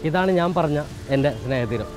ഇതാണ് ഞാൻ പറഞ്ഞ എൻ്റെ സ്നേഹതീരം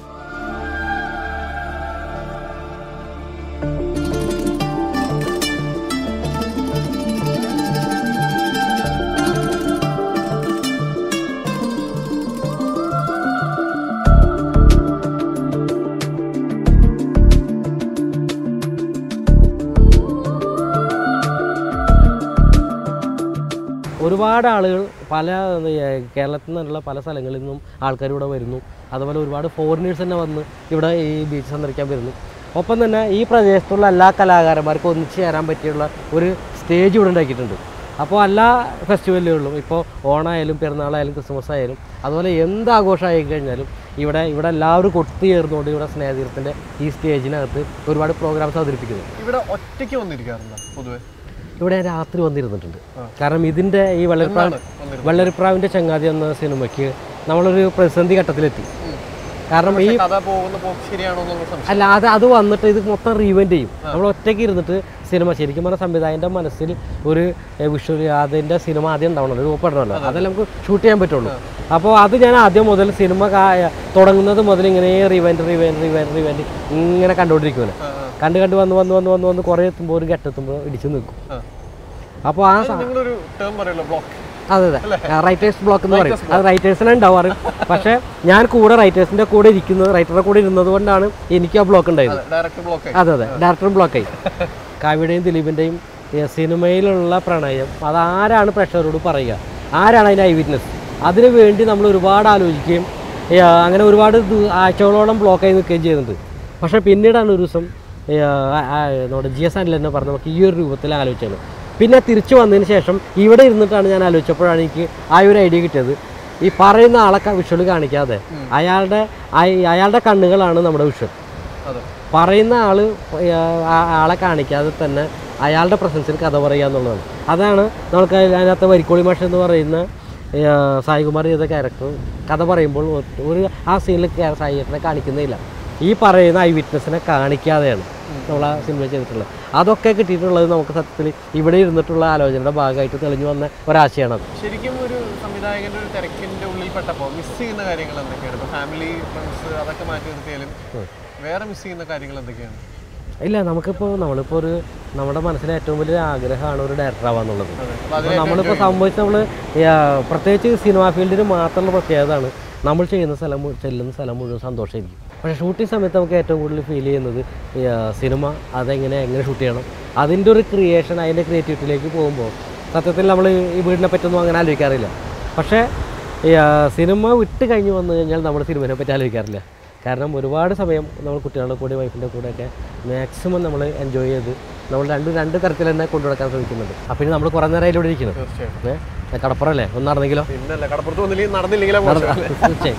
ഒരുപാട് ആളുകൾ പല ഏർ, കേരളത്തിൽ നിന്നുള്ള പല സ്ഥലങ്ങളിൽ നിന്നും ആൾക്കാർ ഇവിടെ വരുന്നു അതുപോലെ ഒരുപാട് ഫോറിനേഴ്സ് തന്നെ വന്ന് ഇവിടെ ഈ ബീച്ച് സന്ദർശിക്കാൻ വരുന്നു ഒപ്പം തന്നെ ഈ പ്രദേശത്തുള്ള എല്ലാ കലാകാരന്മാർക്കും ഒന്നിച്ച് ചേരാൻ പറ്റിയുള്ള ഒരു സ്റ്റേജ് ഇവിടെ ഉണ്ടാക്കിയിട്ടുണ്ട് അപ്പോൾ എല്ലാ ഫെസ്റ്റിവലുകളിലും ഇപ്പോൾ ഓണമായാലും പെരുന്നാളായാലും ക്രിസ്മസ് ആയാലും അതുപോലെ എന്ത് ആഘോഷമായി കഴിഞ്ഞാലും ഇവിടെ ഇവിടെ എല്ലാവരും കൊത്തുചേർന്നുകൊണ്ട് ഇവിടെ സ്നേഹതീരത്തിൻ്റെ ഈ സ്റ്റേജിനകത്ത് ഒരുപാട് പ്രോഗ്രാംസ് അവതരിപ്പിക്കുന്നു ഇവിടെ ഒറ്റയ്ക്ക് വന്നിരിക്കാറുണ്ടോ പൊതുവെ ഇവിടെ ഞാൻ രാത്രി വന്നിരുന്നിട്ടുണ്ട് കാരണം ഇതിൻ്റെ ഈ വെള്ളരിപ്രാവ് വന്നിരുന്നത്? വെള്ളരിപ്രാവിൻ്റെ ചങ്ങാതി എന്ന സിനിമയ്ക്ക് നമ്മളൊരു പ്രതിസന്ധി ഘട്ടത്തിലെത്തി കാരണം ഈ കഥ പോകുന്ന പോക്ക് ശരിയാണോ എന്നുള്ള സംശയം അല്ല അത് അത് വന്നിട്ട് ഇത് മൊത്തം റീവെൻറ്റ് ചെയ്യും നമ്മൾ ഒറ്റയ്ക്ക് ഇരുന്നിട്ട് സിനിമ ശരിക്കും പറഞ്ഞാൽ സംവിധായകൻ്റെ മനസ്സിൽ ഒരു വിഷ്വൽ അതിൻ്റെ സിനിമ ആദ്യം ഉണ്ടാവണമല്ലോ രൂപപ്പെടണമല്ലോ അതെല്ലാം നമുക്ക് ഷൂട്ട് ചെയ്യാൻ പറ്റുള്ളൂ അപ്പോൾ അത് ഞാൻ ആദ്യം മുതൽ സിനിമ കാ- തുടങ്ങുന്നത് മുതൽ ഇങ്ങനെ റിവെൻറ്റ് റിവെൻറ്റ് റിവെൻറ്റ് റിവെൻറ്റ് ഇങ്ങനെ കണ്ടുകൊണ്ടിരിക്കുമല്ലോ ആ, ആ. കണ്ട് കണ്ട് വന്ന് വന്ന് വന്ന് വന്ന് വന്ന് കുറേ എത്തുമ്പോൾ ഒരു ഘട്ടെത്തുമ്പോൾ ഇടിച്ചു നിൽക്കും ആ. അപ്പോൾ ആ സ- നിങ്ങളൊരു ടേം പറയല്ലോ ബ്ലോക്ക് അതെ അതെ റൈറ്റേഴ്സ് ബ്ലോക്ക് എന്ന് പറയും അത് റൈറ്റേഴ്സിനെ ഉണ്ടാവാറ് പക്ഷേ ഞാൻ കൂടെ റൈറ്റേഴ്സിൻ്റെ കൂടെ ഇരിക്കുന്നത് റൈറ്ററുടെ കൂടെ ഇരുന്നത് കൊണ്ടാണ് എനിക്ക് ആ ബ്ലോക്ക് ഉണ്ടായത് ഡയറക്ടർ ബ്ലോക്ക് അതെ അതെ ഡയറക്ടർ ബ്ലോക്കായി കാവ്യയുടെയും ദിലീപിൻ്റെയും സിനിമയിലുള്ള പ്രണയം അതാരാണ് പ്രേക്ഷകരോട് പറയുക ആരാണ് അതിൻ്റെ ഐ വിറ്റ്നസ് അതിനു വേണ്ടി നമ്മൾ ഒരുപാട് ആലോചിക്കുകയും ഏ, അങ്ങനെ ഒരുപാട് ദു- ആഴ്ചകളോളം ബ്ലോക്കായി നിൽക്കുകയും ചെയ്യുന്നുണ്ട് പക്ഷേ പിന്നീടാണ് ഒരു ദിവസം ഏ, ആ- ആ, നമ്മുടെ ജി എസ് ആൻഡിൽ തന്നെ പറഞ്ഞ് നമുക്ക് ഈ ഒരു രൂപത്തിൽ ആലോചിച്ചത് പിന്നെ തിരിച്ചു വന്നതിന് ശേഷം ഇവിടെ ഇരുന്നിട്ടാണ് ഞാൻ ആലോചിച്ചപ്പോഴാണ് എനിക്ക് ആ ഒരു ഐഡിയ കിട്ടിയത് ഈ പറയുന്ന ആളെ വിഷ്വൽ കാണിക്കാതെ അയാളുടെ അയ- അയാളുടെ കണ്ണുകളാണ് നമ്മുടെ വിഷ്വൽ അതെ പറയുന്ന ആള് ആ- ആ- ആളെ കാണിക്കാതെ തന്നെ അയാളുടെ പ്രസൻസിൽ കഥ പറയുക എന്നുള്ളതാണ് അതാണ് നമുക്ക് അതിനകത്ത് വരിക്കോളി മാഷ് എന്ന് പറയുന്ന ആ, സായികുമാർ ചെയ്ത ക്യാരക്ടർ കഥ പറയുമ്പോൾ ഒ- ഒരു ആ സീനിൽ സായിയേട്ടനെ കാണിക്കുന്നില്ല ഈ പറയുന്ന ഐ വിറ്റ്നസിനെ കാണിക്കാതെയാണ് നമ്മൾ ആ സിനിമ ചെയ്തിട്ടുള്ളത് അതൊക്കെ കിട്ടിയിട്ടുള്ളത് നമുക്ക് സത്യത്തിൽ ഇവിടെ ഇരുന്നിട്ടുള്ള ആലോചനയുടെ ഭാഗമായിട്ട് തെളിഞ്ഞു വന്ന ഒരാശയമാണ് ശരിക്കും ഒരു സംവിധായകന്റെ ഒരു തിരക്കിന്റെ ഉള്ളിൽ പെട്ടപ്പോൾ മിസ് ചെയ്യുന്ന കാര്യങ്ങൾ എന്തൊക്കെയാണ് ഇപ്പൊ ഫാമിലി ഫ്രണ്ട്സ് അതൊക്കെ മാറ്റി നിർത്തിയാലും വേറെ മിസ് ചെയ്യുന്ന കാര്യങ്ങൾ എന്തൊക്കെയാണ് ഇല്ല നമുക്കിപ്പോൾ നമ്മളിപ്പോൾ ഒരു നമ്മുടെ മനസ്സിലെ ഏറ്റവും വലിയ ആഗ്രഹമാണ് ഒരു ഡയറക്ടർ ആവാന്നുള്ളത് അതെ. അപ്പൊ അപ്പോൾ അതിനെ നമ്മളിപ്പോൾ സംഭവിച്ച നമ്മൾ പ്രത്യേകിച്ച് സിനിമാ ഫീൽഡിൽ മാത്രമുള്ള പ്രത്യേകതയാണ് നമ്മൾ ചെയ്യുന്ന സ്ഥലം മു- ചെല്ലുന്ന സ്ഥലം മുഴുവൻ സന്തോഷമായിരിക്കും പക്ഷേ ഷൂട്ടിംഗ് സമയത്ത് നമുക്ക് ഏറ്റവും കൂടുതൽ ഫീൽ ചെയ്യുന്നത് ഈ, ആ, സിനിമ അതെങ്ങനെ എങ്ങനെ ഷൂട്ട് ചെയ്യണം അതിൻ്റെ ഒരു ക്രിയേഷൻ അതിൻ്റെ ക്രിയേറ്റിവിറ്റിയിലേക്ക് പോകുമ്പോൾ സത്യത്തിൽ നമ്മൾ ഈ വീടിനെ പറ്റൊന്നും അങ്ങനെ ആലോചിക്കാറില്ല പക്ഷേ ഈ, ആ, സിനിമ വിട്ട് കഴിഞ്ഞ് വന്നു കഴിഞ്ഞാൽ നമ്മൾ സിനിമയെ പറ്റി ആലോചിക്കാറില്ല കാരണം ഒരുപാട് സമയം നമ്മൾ കുട്ടികളുടെ കൂടെ വൈഫിൻ്റെ കൂടെയൊക്കെ മാക്സിമം നമ്മൾ എൻജോയ് ചെയ്ത് നമ്മൾ രണ്ട് രണ്ട് തരത്തിൽ തന്നെ കൊണ്ടുനടക്കാൻ ശ്രമിക്കുന്നുണ്ട് അപ്പോൾ ഇനി നമ്മൾ കുറേ നേരം അതിലൂടെ ഇരിക്കണം തീർച്ചയായും ഏ കടപ്പുറല്ലേ ഒന്ന് നടന്നെങ്കിലോ പിന്നല്ല കടപ്പുറത്ത് വന്നില്ലെങ്കിൽ നടന്നില്ലെങ്കിലോ തീർച്ചയായും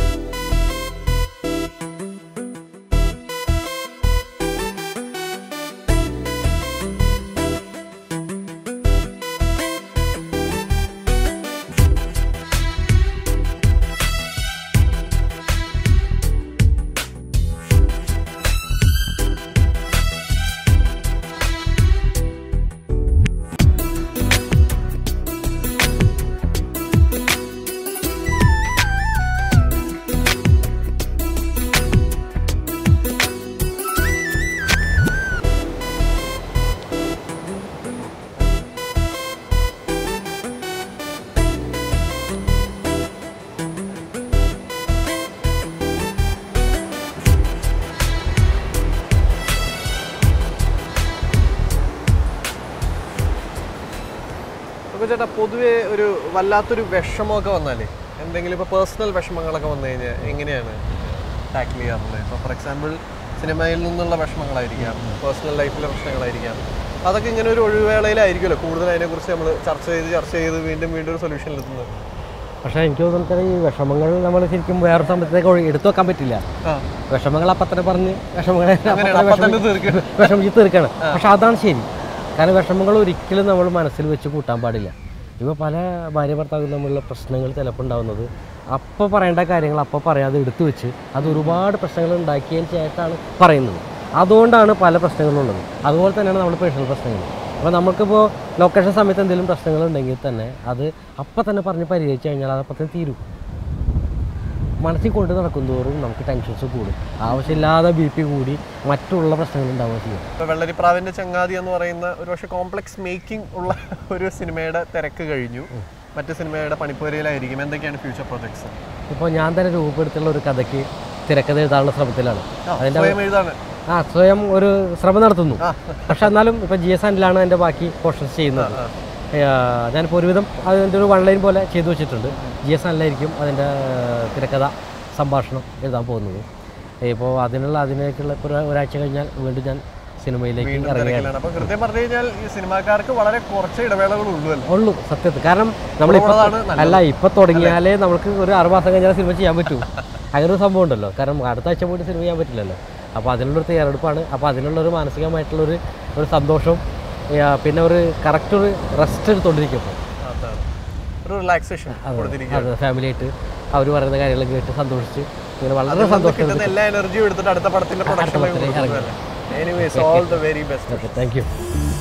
അപ്പോൾ ചേട്ടാ പൊതുവെ ഒരു വല്ലാത്തൊരു വിഷമമൊക്കെ വന്നാലേ എന്തെങ്കിലും ഇപ്പോൾ പേഴ്സണൽ വിഷമങ്ങളൊക്കെ വന്നു കഴിഞ്ഞാൽ എങ്ങനെയാണ് ടാക്കിൾ ചെയ്യാറുള്ളത് ഇപ്പോൾ ഫോർ എക്സാമ്പിൾ സിനിമയിൽ നിന്നുള്ള വിഷമങ്ങളായിരിക്കാം പേഴ്സണൽ ലൈഫിലെ പ്രശ്നങ്ങളായിരിക്കാം അതൊക്കെ ഇങ്ങനെ ഒരു ഒഴിവേളയിലായിരിക്കുമല്ലോ കൂടുതൽ അതിനെക്കുറിച്ച് നമ്മൾ ചർച്ച ചെയ്ത് ചർച്ച ചെയ്ത് വീണ്ടും വീണ്ടും ഒരു സൊല്യൂഷനിലെത്തുന്നത് പക്ഷേ എനിക്ക് തോന്നുന്നത് ഈ വിഷമങ്ങൾ നമ്മൾ ശരിക്കും വേറെ സമയത്തേക്ക് ഒഴി- എടുത്തു വെക്കാൻ പറ്റില്ല ആ വിഷമങ്ങൾ അപ്പം തന്നെ പറഞ്ഞ് വിഷമങ്ങളെ അപ്പം അങ്ങനെ തന്നെ അപ്പം തന്നെ തീർക്കണം വിഷമിച്ച് തീർക്കണം പക്ഷെ അതാണ് ശരി കാരണം വിഷമങ്ങൾ ഒരിക്കലും നമ്മൾ മനസ്സിൽ വെച്ച് കൂട്ടാൻ പാടില്ല ഇപ്പോൾ പല ഭാര്യ ഭർത്താവും തമ്മിലുള്ള പ്രശ്നങ്ങൾ ചിലപ്പോൾ ഉണ്ടാകുന്നത് അപ്പോൾ പറയേണ്ട കാര്യങ്ങൾ അപ്പോൾ പറയാതെ എടുത്തു വെച്ച് അത് ഒരുപാട് പ്രശ്നങ്ങൾ ഉണ്ടാക്കിയതിന് ശേഷമാണ് പറയുന്നത് അതുകൊണ്ടാണ് പല പ്രശ്നങ്ങളുള്ളത് അതുപോലെ തന്നെയാണ് നമ്മുടെ പേഴ്സണൽ പ്രശ്നങ്ങൾ അപ്പോൾ നമുക്കിപ്പോൾ ലൊക്കേഷൻ സമയത്ത് എന്തെങ്കിലും പ്രശ്നങ്ങൾ ഉണ്ടെങ്കിൽ തന്നെ അത് അപ്പം തന്നെ പറഞ്ഞ് പരിഹരിച്ച് കഴിഞ്ഞാൽ അത് അപ്പം തന്നെ തീരും മനസ്സിൽ കൊണ്ട് നടക്കുന്തോറും നമുക്ക് ടെൻഷൻസ് കൂടും ആവശ്യമില്ലാതെ ബി പി കൂടി മറ്റുള്ള പ്രശ്നങ്ങൾ ഉണ്ടാവുക ചെയ്യും ഇപ്പൊ വെള്ളരിപ്രാവിന്റെ ചങ്ങാതി എന്ന് പറയുന്ന ഒരു പക്ഷേ കോംപ്ലക്സ് മേക്കിംഗ് ഉള്ള ഒരു സിനിമയുടെ തിരക്ക് കഴിഞ്ഞു മറ്റു സിനിമയുടെ പണിപ്പുരയിലായിരിക്കും എന്തൊക്കെയാണ് ഫ്യൂച്ചർ പ്രൊജക്ട്സ് ഇപ്പോൾ ഞാൻ തന്നെ രൂപപ്പെടുത്തിയുള്ള ഒരു കഥയ്ക്ക് തിരക്കഥ എഴുതാനുള്ള ശ്രമത്തിലാണ് അതിൻ്റെ സ്വയം എഴുതാണ് ആ സ്വയം ഒരു ശ്രമം നടത്തുന്നു ആ. പക്ഷെ എന്നാലും ഇപ്പോൾ ജി എസ് ആൻഡിലാണ് എൻ്റെ ബാക്കി പോർഷൻസ് ചെയ്യുന്നത് ആ. ഏഹ് ഞാനിപ്പോൾ ഒരുവിധം അതിൻ്റെ ഒരു വൺ ലൈൻ പോലെ ചെയ്തു വെച്ചിട്ടുണ്ട് ജി എസ് ആൻഡിലായിരിക്കും അതിൻ്റെ തിരക്കഥ സംഭാഷണം എഴുതാൻ പോകുന്നത് ഇപ്പോൾ അതിനുള്ള അതിനേക്കുള്ള ഇപ്പോൾ ഒരു- ഒരാഴ്ച കഴിഞ്ഞാൽ വീണ്ടും ഞാൻ സിനിമയിലേക്ക് വീണ്ടും ഇറങ്ങുകയാണ് തിരക്കിലാണ് അപ്പൊ കൃത്യം പറഞ്ഞു കഴിഞ്ഞാൽ ഈ സിനിമാക്കാർക്ക് വളരെ കുറച്ച് ഇടവേളകൾ ഉള്ളുവല്ലോ ഉള്ളൂ സത്യത്തിൽ കാരണം നമ്മളിപ്പോൾ ഉള്ളതാണ് നല്ലത്. അല്ല ഇപ്പം തുടങ്ങിയാലേ നമുക്ക് ഒരു ആറ് മാസം കഴിഞ്ഞാൽ സിനിമ ചെയ്യാൻ പറ്റൂ അങ്ങനെ ഒരു സംഭവം ഉണ്ടല്ലോ കാരണം അടുത്ത ആഴ്ച പോയിട്ട് സിനിമ ചെയ്യാൻ പറ്റില്ലല്ലോ അപ്പോൾ അതിനുള്ളൊരു തയ്യാറെടുപ്പാണ് അപ്പോൾ അതിനുള്ളൊരു മാനസികമായിട്ടുള്ളൊരു ഒരു സന്തോഷം ഏ, പിന്നെ ഒരു കറക്റ്റ് ഒരു റെസ്റ്റ് എടുത്തോണ്ടിരിക്കും അതാണ് ഒരു റിലാക്സേഷൻ കൊടുത്തിരിക്കുക അത് ഫാമിലിയായിട്ട് അവർ പറയുന്ന കാര്യങ്ങൾ കേട്ട് സന്തോഷിച്ച് ഇങ്ങനെ വളരെ സന്തോഷം കിട്ടുന്ന എല്ലാ എനർജിയും എടുത്തിട്ട് അടുത്ത പടത്തിന്റെ പ്രൊഡക്ഷനിലേക്ക് പടത്തിലേക്ക് കൊടുക്കുന്നതല്ലേ anyways all the very best thank U